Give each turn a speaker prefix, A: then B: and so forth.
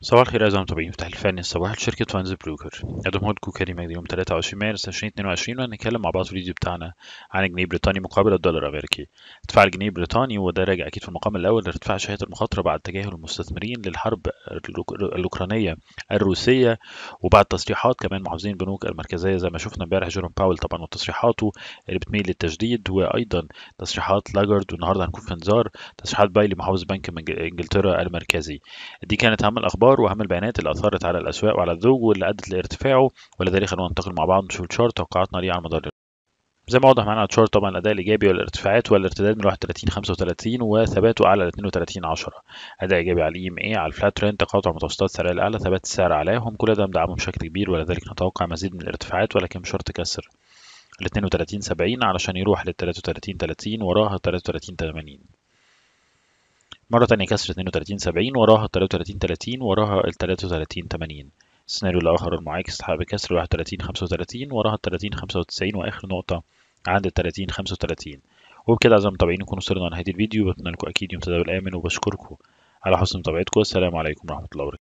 A: صباح الخير أعزائي المتابعين في التحليل الفني الصباحي لشركة فاينز بروكر أدم هود كريم مجدي يوم 23 مارس 2022 وهنتكلم مع بعض في الفيديو بتاعنا عن الجنيه البريطاني مقابل الدولار الأمريكي ارتفاع الجنيه البريطاني وده راجع أكيد في المقام الأول لارتفاع شهية المخاطرة بعد تجاهل المستثمرين للحرب الأوكرانية الروسية وبعد تصريحات كمان محافظين البنوك المركزية زي ما شفنا امبارح جيروم باول طبعا وتصريحاته اللي بتميل للتجديد وأيضا تصريحات لاجارد والنهارده هنكون في انذار تصريحات بايلي محافظ بنك انجلترا المركزي دي كانت أهم الأخبار واهم البيانات اللي اثرت على الاسواق وعلى الذوق واللي ادت لارتفاعه ولذلك خلونا ننتقل مع بعض نشوف الشارت توقعاتنا ليه على مدار زي ما واضح معانا على الشارت طبعا الاداء الايجابي والارتفاعات والارتداد من 31 35 وثباته اعلى ل 32 10 اداء ايجابي على الاي ام اي على الفلات ترند تقاطع متوسطات سعر الاعلى ثبات السعر اعلاهم كل ده مدعمهم بشكل كبير ولذلك نتوقع مزيد من الارتفاعات ولكن بشرط كسر ال 32 70 علشان يروح لل 33 30 وراها 33 80 مرة تانية كسر 32 70 وراها 33 30 وراها ال 33 80 السيناريو الآخر المعاكس تحقق بكسر 31 35 وراها 30 95 وآخر نقطة عند ال 30 35 وبكده أعزائي المتابعين نكون وصلنا لنهاية الفيديو بتمنى لكم أكيد يوم تداول آمن وبشكركم على حسن متابعتكم والسلام عليكم ورحمة الله وبركاته